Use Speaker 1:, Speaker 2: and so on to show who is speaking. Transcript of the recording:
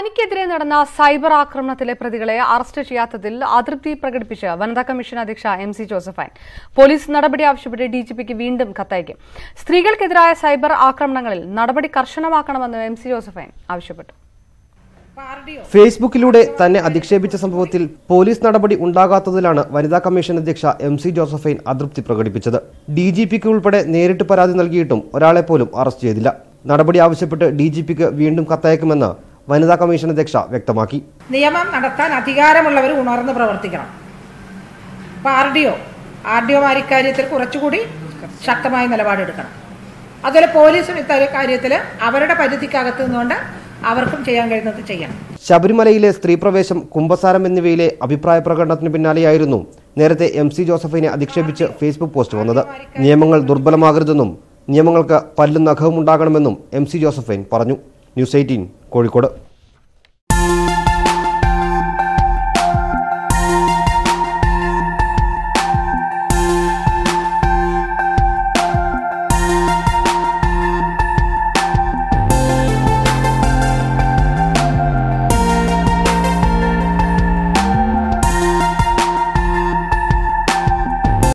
Speaker 1: തനിക്കെതിരെ നടന്ന സൈബർ ആക്രമണത്തിലെ പ്രതികളെ അറസ്റ്റ് ചെയ്യാത്തതിൽ അതൃപ്തി പ്രകടിപ്പിച്ച് വനിതാ കമ്മീഷൻ അധ്യക്ഷ എം സി ജോസഫൈൻ പോലീസ് നടപടി ആവശ്യപ്പെട്ട് ഡിജിപിക്ക് വീണ്ടും കത്തയക്കും സ്ത്രീകൾക്കെതിരായ സൈബർ ആക്രമണങ്ങളിൽ നടപടി കർശനമാക്കണമെന്ന് എം സി ജോസഫൈൻ ആവശ്യപ്പെട്ടു
Speaker 2: ഫേസ്ബുക്കിലൂടെ തന്നെ അധിക്ഷേപിച്ച സംഭവത്തിൽ പോലീസ് നടപടി ഉണ്ടാകാത്തതിലാണ് വനിതാ കമ്മീഷൻ അധ്യക്ഷ എം സി ജോസഫൈൻ അതൃപ്തി പ്രകടിപ്പിച്ചത് ഡി ജി പിക്ക് ഉൾപ്പെടെ നേരിട്ട് പരാതി നൽകിയിട്ടും ഒരാളെ പോലും അറസ്റ്റ് ചെയ്തില്ല നടപടി ആവശ്യപ്പെട്ട് ഡി ജി പിക്ക് വീണ്ടും കത്തയക്കുമെന്ന് വനിതാ കമ്മീഷൻ അധ്യക്ഷ വ്യക്തമാക്കി
Speaker 3: നിയമം നടത്താൻ അധികാരമുള്ളവർ ഉണർന്ന് പ്രവർത്തിക്കണം അപ്പോൾ R D O R D ഒമാർ ഇക്കാര്യത്തിൽ കുറച്ചുകൂടി ശക്തമായ നിലപാടെടുക്കണം അതുപോലെ പോലീസും ഇത്തരം കാര്യത്തിൽ അവരുടെ പരിധിക്കകത്ത് നിന്നുകൊണ്ട് അവർക്കും ചെയ്യാൻ കഴിയുന്നത് ചെയ്യണം
Speaker 2: ശബരിമലയിലെ സ്ത്രീപ്രവേശം കുംഭസാരം എന്നിവയിലെ അഭിപ്രായ പ്രകടനത്തിന് പിന്നാലെയായിരുന്നു നേരത്തെ എം സി ജോസഫിനെ അധിക്ഷേപിച്ച് ഫേസ്ബുക്ക് പോസ്റ്റ് വന്നത് നിയമങ്ങൾ ദുർബലമാകരുതെന്നും നിയമങ്ങൾക്ക് പല്ലും നഖവും ഉണ്ടാകണമെന്നും എം സി ജോസഫൈൻ പറഞ്ഞു ന്യൂസ് എയ്റ്റീൻ കോഴിക്കോട്